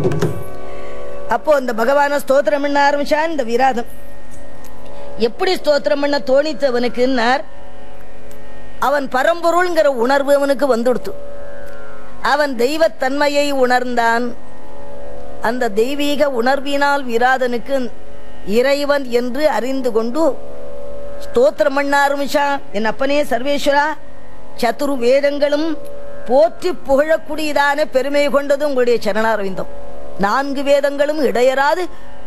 அப்போ அந்த பகவான ஸ்தோத்திரம் பண்ண ஆரம்பிச்சான் இந்த விராதம் எப்படி ஸ்தோத்திரம் பண்ண தோணித்து அவனுக்குன்னார் அவன் பரம்பொருள்ங்கிற உணர்வு அவனுக்கு வந்துடுத்து அவன் தெய்வத்தன்மையை உணர்ந்தான் அந்த தெய்வீக உணர்வினால் விராதனுக்கு இறைவன் என்று அறிந்து கொண்டு ஸ்தோத்திரம் பண்ண ஆரம்பிச்சான் என் அப்பனே சர்வேஸ்வரா சதுரு வேதங்களும் போற்றி புகழக்கூடியதான பெருமை கொண்டது உங்களுடைய சரணாரவிந்தம் நான்கு வேதங்களும் இடையராது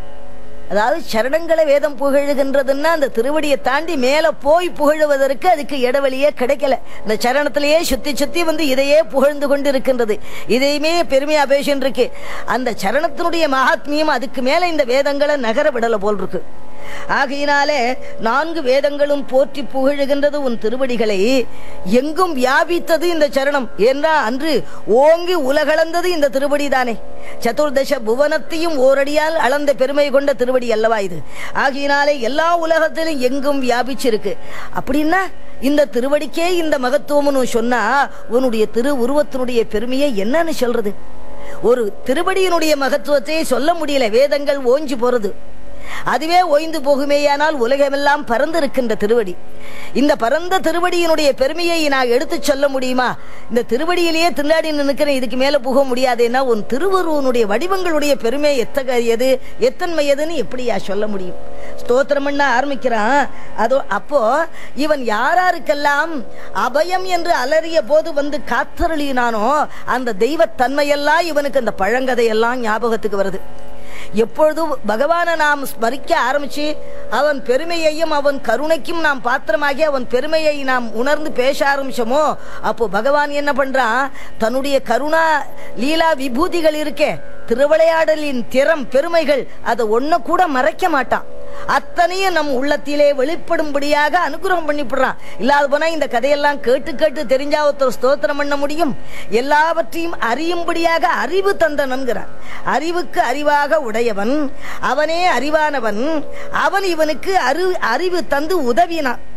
அதாவது சரணங்களை வேதம் புகழுகின்றதுன்னா அந்த திருவடியை தாண்டி மேல போய் புகழுவதற்கு அதுக்கு இடவழியே கிடைக்கல இந்த சரணத்திலேயே சுத்தி சுத்தி வந்து இதையே புகழ்ந்து கொண்டு இருக்கின்றது இதையுமே பெருமையா பேசின்னு இருக்கு அந்த சரணத்தினுடைய மகாத்மியம் அதுக்கு மேல இந்த வேதங்களை நகர விடல போல் இருக்கு ஆகையினாலே நான்கு வேதங்களும் போற்றி புகழுகின்றது உன் திருவடிகளை எங்கும் வியாபித்தது இந்த சரணம் என்றா அன்று ஓங்கி உலகளந்தது இந்த திருவடி தானே சதுர்தச புவனத்தையும் ஓரடியால் அளந்த பெருமை கொண்ட திருவடி அல்லவா இது ஆகையினாலே எல்லா உலகத்திலும் எங்கும் வியாபிச்சிருக்கு அப்படின்னா இந்த திருவடிக்கே இந்த மகத்துவம்னு சொன்னா உன்னுடைய திரு உருவத்தினுடைய பெருமையை என்னன்னு சொல்றது ஒரு திருவடியினுடைய மகத்துவத்தை சொல்ல முடியல வேதங்கள் ஓஞ்சி போறது அதுவே ஓய்ந்து போகுமேயானால் உலகமெல்லாம் பறந்திருக்கின்ற திருவடி இந்த பரந்த திருவடியினுடைய பெருமையை நான் எடுத்து சொல்ல முடியுமா இந்த திருவடியிலேயே திண்டாடி நிற்கிறேன் இதுக்கு மேல போக முடியாதுன்னா உன் திருவருவனுடைய வடிவங்களுடைய பெருமை எத்தகையது எத்தன்மையதுன்னு எப்படியா சொல்ல முடியும் ஸ்தோத்திரம் பண்ண ஆரம்பிக்கிறான் அதோ அப்போ இவன் யாராருக்கெல்லாம் அபயம் என்று அலறிய போது வந்து காத்தருளினானோ அந்த தெய்வத்தன்மையெல்லாம் இவனுக்கு அந்த பழங்கதையெல்லாம் ஞாபகத்துக்கு வருது எப்பொழுது பகவானை நாம் ஸ்மரிக்க ஆரம்பிச்சு அவன் பெருமையையும் அவன் கருணைக்கும் நாம் பாத்திரமாகி அவன் பெருமையை நாம் உணர்ந்து பேச ஆரம்பிச்சோமோ அப்போ பகவான் என்ன பண்றான் தன்னுடைய கருணா லீலா விபூதிகள் இருக்கே திருவிளையாடலின் திறம் பெருமைகள் அதை ஒன்ன கூட மறைக்க மாட்டான் அத்தனையும் நம் உள்ளத்திலே வெளிப்படும்படியாக அனுகிரகம் பண்ணிவிடுறான் இல்லாத போனா இந்த கதையெல்லாம் கேட்டு கேட்டு தெரிஞ்சா ஒருத்தர் ஸ்தோத்திரம் பண்ண முடியும் எல்லாவற்றையும் அறியும்படியாக அறிவு தந்தனன்கிறான் அறிவுக்கு அறிவாக உடையவன் அவனே அறிவானவன் அவன் இவனுக்கு அறி அறிவு தந்து உதவினான்